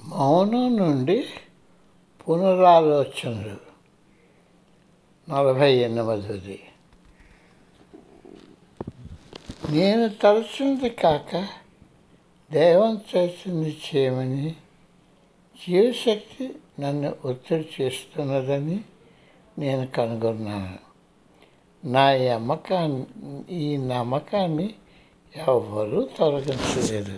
మౌనం నుండి పునరాలోచనలు నలభై ఎనిమిదిది నేను తలచినది కాక దైవం చేసింది చేయమని జీవశక్తి నన్ను ఒత్తిడి చేస్తున్నదని నేను కనుగొన్నాను నా నమ్మకాన్ని ఈ నమ్మకాన్ని ఎవరూ తొలగించలేదు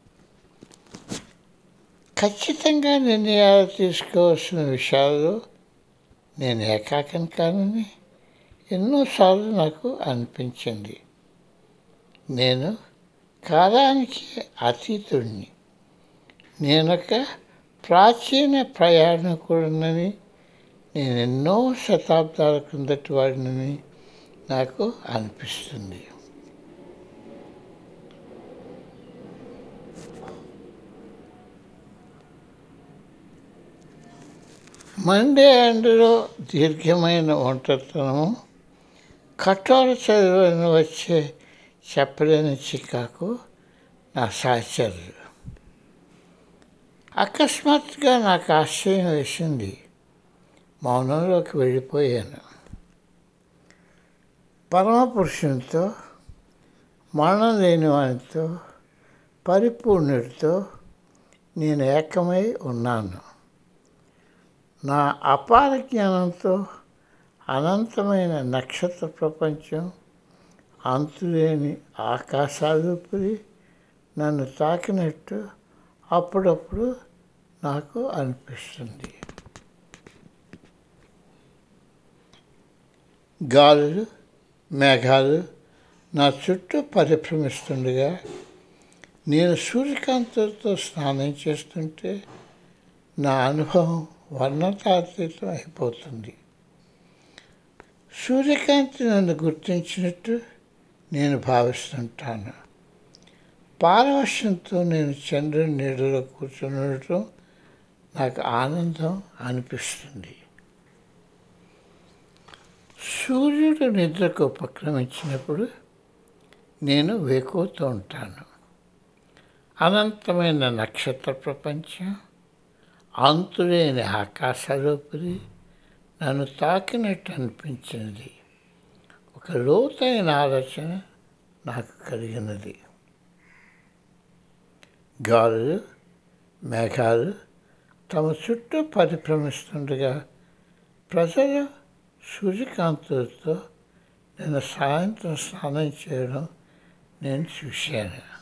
ఖచ్చితంగా నిర్ణయాలు తీసుకోవాల్సిన విషయాలు నేను ఏకాకం కానని ఎన్నోసార్లు నాకు అనిపించింది నేను కాలానికి అతీతుడిని నేనొక ప్రాచీన ప్రయాణికుడినని నేను ఎన్నో శతాబ్దాల కిందటి వాడినని నాకు అనిపిస్తుంది మండే ఎండలో దీర్ఘమైన ఒంటరితనము కఠోర చదువులను వచ్చే చెప్పలేని చికాకు నా సహచరులు అకస్మాత్తుగా నాకు ఆశ్చర్యం వేసింది మౌనంలోకి వెళ్ళిపోయాను పరమపురుషునితో మరణం లేని వానితో పరిపూర్ణుడితో నేను ఏకమై ఉన్నాను నా అపార జ్ఞానంతో అనంతమైన నక్షత్ర ప్రపంచం అంతులేని ఆకాశాలుపరి నన్ను తాకినట్టు అప్పుడప్పుడు నాకు అనిపిస్తుంది గాలులు మేఘాలు నా చుట్టూ పరిభ్రమిస్తుండగా నేను సూర్యకాంతితో స్నానం చేస్తుంటే నా అనుభవం వర్ణతాతీతం అయిపోతుంది సూర్యకాంతి నన్ను గుర్తించినట్టు నేను భావిస్తుంటాను పారవశ్యంతో నేను చంద్రుని నీడలో కూర్చుండటం నాకు ఆనందం అనిపిస్తుంది సూర్యుడు నిద్రకు ఉపక్రమించినప్పుడు నేను వేకువతో ఉంటాను అనంతమైన నక్షత్ర ప్రపంచం అంతులేని ఆకాశాలోపరి నన్ను తాకినట్టు అనిపించినది ఒక లోతైన ఆలోచన నాకు కలిగినది గాలులు మేఘాలు తమ చుట్టూ పరిభ్రమిస్తుండగా ప్రజలు సూర్యకాంతులతో నేను సాయంత్రం స్నానం చేయడం నేను చూశాను